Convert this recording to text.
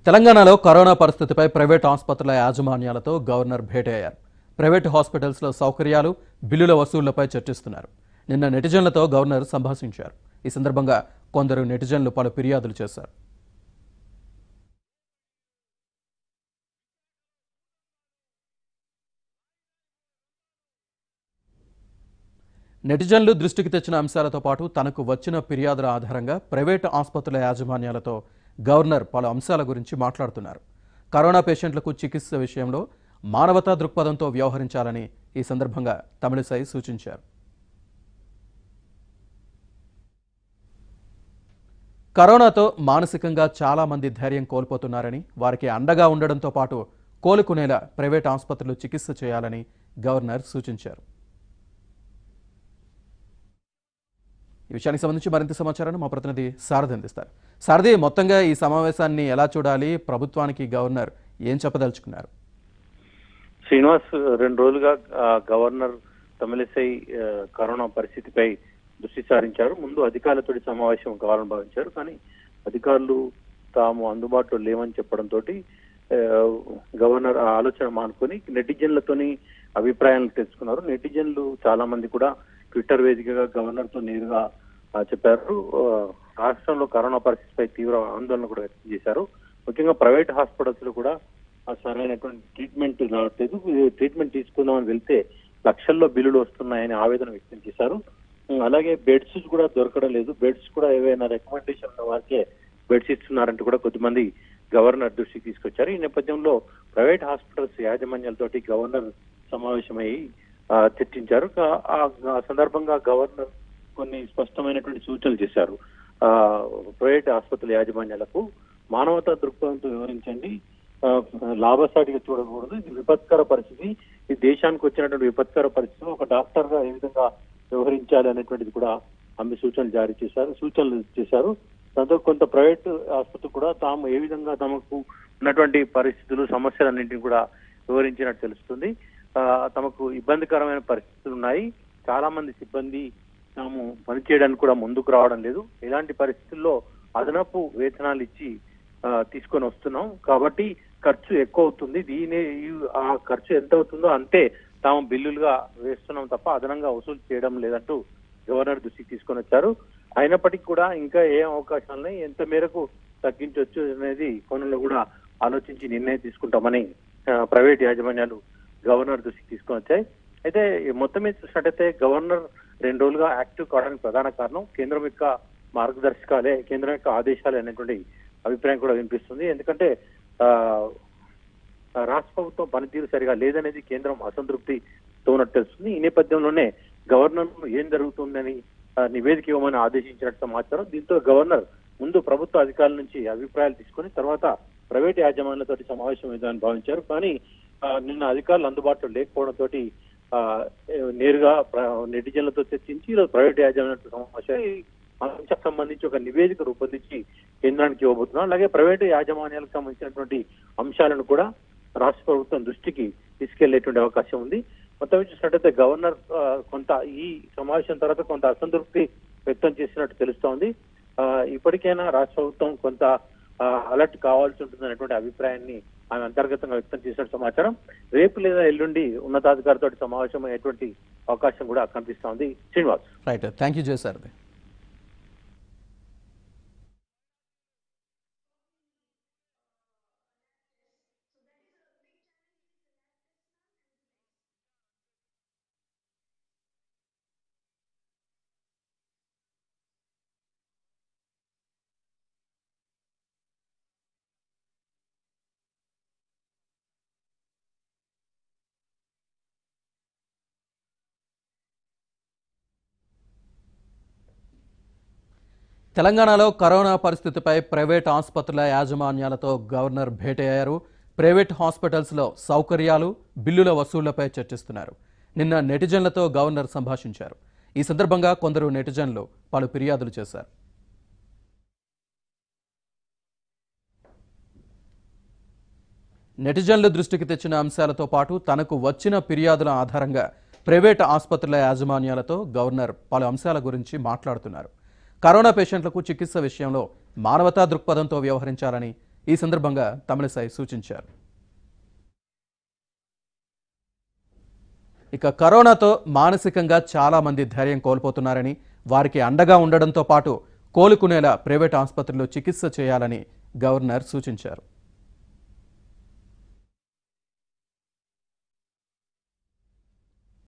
తెలంగాణలో కరోనా పరిస్థితిపై ప్రైవేట్ ఆసుపత్రుల యాజమాన్యాలతో గవర్నర్ భేటీ అయ్యారు ప్రైవేట్ హాస్పిటల్స్లో సౌకర్యాలు బిల్లుల వసూళ్లపై చర్చిస్తున్నారు నిన్న నెటిజన్లతో గవర్నర్ సంభాషించారు ఈ సందర్భంగా కొందరు నెటిజన్లు పలు ఫిర్యాదులు చేశారు నెటిజన్లు దృష్టికి తెచ్చిన అంశాలతో పాటు తనకు వచ్చిన ఫిర్యాదుల ఆధారంగా ప్రైవేటు ఆసుపత్రుల యాజమాన్యాలతో గవర్నర్ పలు అంశాల గురించి మాట్లాడుతున్నారు కరోనా పేషెంట్లకు చికిత్స విషయంలో మానవతా దృక్పథంతో వ్యవహరించాలని ఈ సందర్భంగా తమిళిసై సూచించారు కరోనాతో మానసికంగా చాలా మంది ధైర్యం కోల్పోతున్నారని వారికి అండగా ఉండడంతో పాటు కోలుకునేలా ప్రైవేట్ ఆసుపత్రులు చికిత్స చేయాలని గవర్నర్ సూచించారు ఈ విషయానికి సంబంధించి మరింత సమాచారాన్ని మా ప్రతినిధి సారథి అందిస్తారు సారథి మొత్తంగా ఈ సమావేశాన్ని ఎలా చూడాలి ప్రభుత్వానికి గవర్నర్ ఏం చెప్పదలుచుకున్నారు శ్రీనివాస్ రెండు రోజులుగా ఆ, గవర్నర్ తమిళిసై ఆ, కరోనా పరిస్థితిపై దృష్టి సారించారు ముందు అధికారులతో సమావేశం కావాలని భావించారు కానీ అధికారులు తాము అందుబాటులో లేవని చెప్పడంతో గవర్నర్ ఆ ఆలోచన మానుకొని నెటిజన్లతోని అభిప్రాయాలు తెలుసుకున్నారు నెటిజన్లు చాలా మంది కూడా ట్విట్టర్ వేదికగా గవర్నర్ తో నేరుగా ఆ, చెప్పారు ఆ, రాష్ట్రంలో కరోనా పరిస్థితిపై తీవ్ర ఆందోళన కూడా వ్యక్తం చేశారు ముఖ్యంగా ప్రైవేట్ హాస్పిటల్స్ లో కూడా ఆ సరైనటువంటి ట్రీట్మెంట్ రావట్లేదు ట్రీట్మెంట్ తీసుకుందామని వెళ్తే లక్షల్లో బిల్లులు వస్తున్నాయని ఆవేదన వ్యక్తం చేశారు ఉమ్, అలాగే బెడ్స్ కూడా దొరకడం లేదు బెడ్స్ కూడా ఏవైనా రికమెండేషన్ ఉన్న వారికే బెడ్స్ ఇస్తున్నారంటూ కూడా కొద్దిమంది గవర్నర్ దృష్టికి తీసుకొచ్చారు ఈ నేపథ్యంలో ప్రైవేట్ హాస్పిటల్స్ యాజమాన్యాలతోటి గవర్నర్ సమావేశమై ఆ, చర్చించారు కా- ఆ ఆ సందర్భంగా గవర్నర్ కొన్ని స్పష్టమైనటువంటి సూచనలు చేశారు ఆ ప్రైవేట్ ఆసుపత్రుల యాజమాన్యాలకు మానవతా దృక్పథంతో వివరించండి ఆ, లాభసాటిగా చూడకూడదు ఇది విపత్కర పరిస్థితి ఈ దేశానికి వచ్చినటువంటి విపత్కర పరిస్థితి ఒక డాక్టర్ గా ఏ విధంగా వ్యవహరించాలి అనేటువంటిది కూడా ఆమె సూచనలు జారీ చేశారు సూచనలు చేశారు దాంతో కొంత ప్రైవేట్ ఆసుపత్రి కూడా తాము ఏ విధంగా తమకు ఉన్నటువంటి పరిస్థితులు సమస్యలన్నింటినీ కూడా వివరించినట్టు తెలుస్తుంది ఆ, తమకు ఇబ్బందికరమైన పరిస్థితులు ఉన్నాయి చాలా మంది సిబ్బంది తాము పనిచేయడానికి కూడా ముందుకు రావడం లేదు ఇలాంటి పరిస్థితుల్లో అదనపు వేతనాలు ఇచ్చి ఆ, తీసుకొని వస్తున్నాం కాబట్టి ఖర్చు ఎక్కువ అవుతుంది దీని ఈ- ఆ ఖర్చు ఎంత అవుతుందో అంతే తాము బిల్లులుగా వేస్తున్నాం తప్ప అదనంగా వసూలు చేయడం లేదంటూ గవర్నర్ దృష్టికి తీసుకొని వచ్చారు అయినప్పటికీ కూడా ఇంకా ఏ అవకాశాలని ఎంత మేరకు తగ్గించవచ్చు అనేది కోణంలో కూడా ఆలోచించి నిర్ణయం తీసుకుంటామని ఆ, ప్రైవేట్ యాజమాన్యాలు గవర్నర్ దృష్టికి తీసుకొని వచ్చాయి అయితే ఈ మొత్తం మీద చూసినట్టయితే గవర్నర్ రెండు రోజులుగా యాక్టివ్ కావడానికి ప్రధాన కారణం కేంద్రం యొక్క మార్గదర్శకాలే కేంద్రం యొక్క ఆదేశాలే అనేటువంటి అభిప్రాయం కూడా వినిపిస్తుంది ఎందుకంటే ఆ ఆ, రాష్ట్ర ప్రభుత్వం పనితీరు సరిగా లేదనేది కేంద్రం అసంతృప్తితో ఉన్నట్టు తెలుస్తుంది ఈ నేపథ్యంలోనే గవర్నర్ ఏం జరుగుతుందని ఆ, నివేదిక ఇవ్వమని ఆదేశించినట్టు సమాచారం దీంతో గవర్నర్ ముందు ప్రభుత్వ అధికారుల నుంచి అభిప్రాయాలు తీసుకొని తర్వాత ప్రైవేట్ యాజమాన్యాలతో సమావేశం అవుతుందని భావించారు కానీ ఆ, నిన్న అధికారులు అందుబాటులో లేకపోవడంతో నేరుగా ప్ర- నెటిజన్లతో చర్చించి ఈరోజు ప్రైవేట్ యాజమాన్యాలతో సమావేశం ఈ అంశానికి సంబంధించి ఒక నివేదిక రూపొందించి కేంద్రానికి ఇవ్వబోతున్నాం అలాగే ప్రైవేటు యాజమాన్యాలకు సంబంధించినటువంటి అంశాలను కూడా రాష్ట్ర ప్రభుత్వం దృష్టికి తీసుకెళ్లేటువంటి అవకాశం ఉంది మొత్తం మీద చూసినట్టయితే గవర్నర్ ఆ, కొంత ఈ సమావేశం తర్వాత కొంత అసంతృప్తి వ్యక్తం చేసినట్టు తెలుస్తోంది ఆ, ఇప్పటికైనా రాష్ట్ర ప్రభుత్వం కొంత అలర్ట్ కావాల్సి ఉంటుంది అనేటువంటి అభిప్రాయాన్ని ఆమె అంతర్గతంగా వ్యక్తం చేసినట్టు సమాచారం రేపు లేదా ఎల్లుండి ఉన్నతాధికారితో సమావేశం అయ్యేటువంటి అవకాశం కూడా కనిపిస్తోంది Srinivas right thank you Jayasarathi తెలంగాణలో కరోనా పరిస్థితిపై ప్రైవేట్ ఆసుపత్రుల యాజమాన్యాలతో గవర్నర్ భేటీ అయ్యారు ప్రైవేట్ హాస్పిటల్స్లో సౌకర్యాలు బిల్లుల వసూళ్లపై చర్చిస్తున్నారు నిన్న నెటిజన్లతో గవర్నర్ సంభాషించారు ఈ సందర్భంగా కొందరు నెటిజన్లు పలు ఫిర్యాదులు చేశారు నెటిజన్లు దృష్టికి తెచ్చిన అంశాలతో పాటు తనకు వచ్చిన ఫిర్యాదుల ఆధారంగా ప్రైవేట్ ఆసుపత్రుల యాజమాన్యాలతో గవర్నర్ పలు అంశాల గురించి మాట్లాడుతున్నారు కరోనా పేషెంట్లకు చికిత్స విషయంలో మానవతా దృక్పథంతో వ్యవహరించాలని ఈ సందర్భంగా తమిళసై సూచించారు ఇక కరోనాతో మానసికంగా చాలా మంది ధైర్యం కోల్పోతున్నారని వారికి అండగా ఉండడంతో పాటు కోలుకునేలా ప్రైవేట్ ఆసుపత్రుల్లో చికిత్స చేయాలని గవర్నర్ సూచించారు